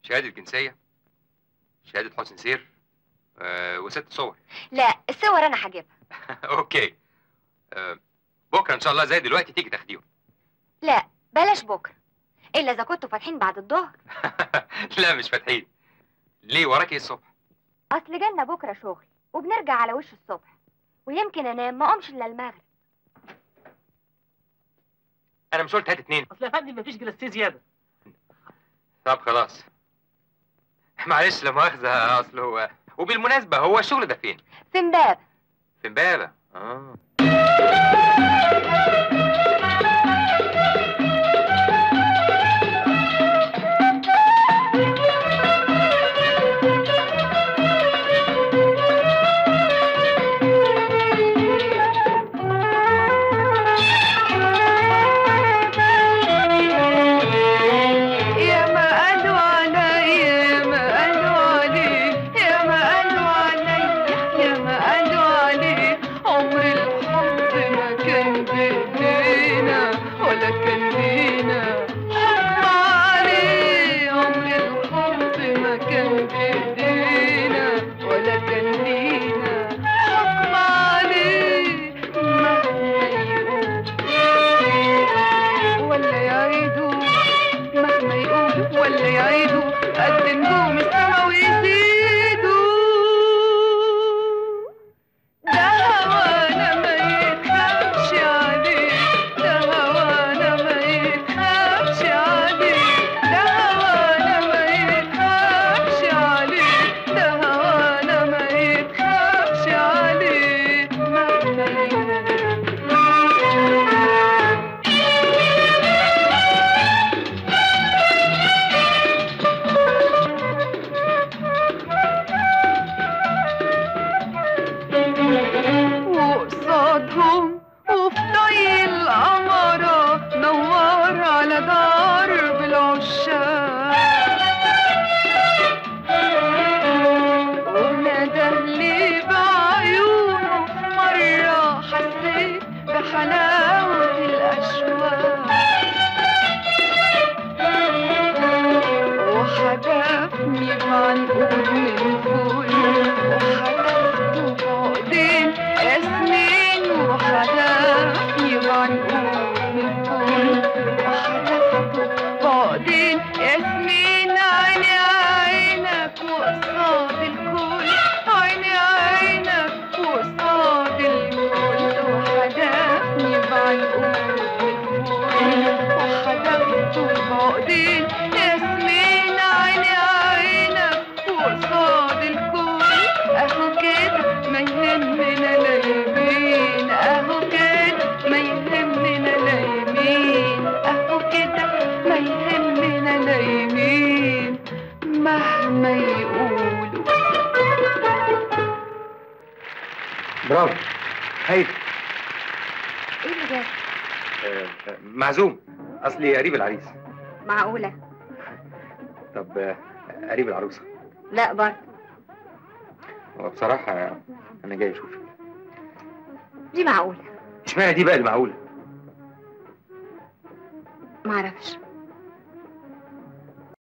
شهاده جنسيه شهاده حسن سير آه وست صور لا الصور انا هجيبها اوكي آه بكره ان شاء الله زي دلوقتي تيجي تاخديهم لا بلاش بكره الا اذا كنتوا فاتحين بعد الظهر لا مش فاتحين ليه وراك ايه الصبح اصل جالنا بكره شغل وبنرجع على وش الصبح ويمكن انام ما اقومش الا المغرب انا مش قلت هات اتنين اصل يا فندم مفيش جلاستيه زياده طب خلاص معلش لا مؤاخذه اصل هو وبالمناسبه هو الشغل ده فين في امبابه في امبابه اه يا ما قالوا علي يا ما قالوا علي يا ما قالوا علي يا ما قالوا علي عمر الحب ما كان بإيدينا ولا كان لينا حب عليه عمر الحب ما كان بإيدينا ولا كان لينا حب عليه مهما يقول ولا يعيدوا مهما يقولوا ولا يعيدوا قد نجوم السما ويزيدوا ده هوانا ما يتخافش عليه ده هوانا ما يتخافش عليه ده هوانا ما يتخافش عليه ده هوانا ما يتخافش عليه مهما يقولوا وقصادهم وفي طي القمرة نور على درب العشاق ونده لي بعيونه مرة حسيت بحلاوة الأشواق وحدفني بعنقود من فوق وحدفته بعدين ياسمين وحدفني بعنقود من فوق وحدفته بعدين ياسمين عيني عينك وقصاد الكل عيني عينك وقصاد الكل وحدفني بعنقود من فوق وحدفته بعدين ياسمين عيني عينك وقصاد الكل اهو كده ما يهمنا لا يمين اهو كده ما يهمنا لا يمين اهو كده ما يهمنا لا يمين مهما يقولوا برافو هايل ايه اللي جاب آه، آه، معزوم اصلي قريب العريس معقوله طب آه، قريب العروسه لا برضه هو بصراحه انا جاي اشوفك دي معقوله اشمعنى دي بقى المعقوله معرفش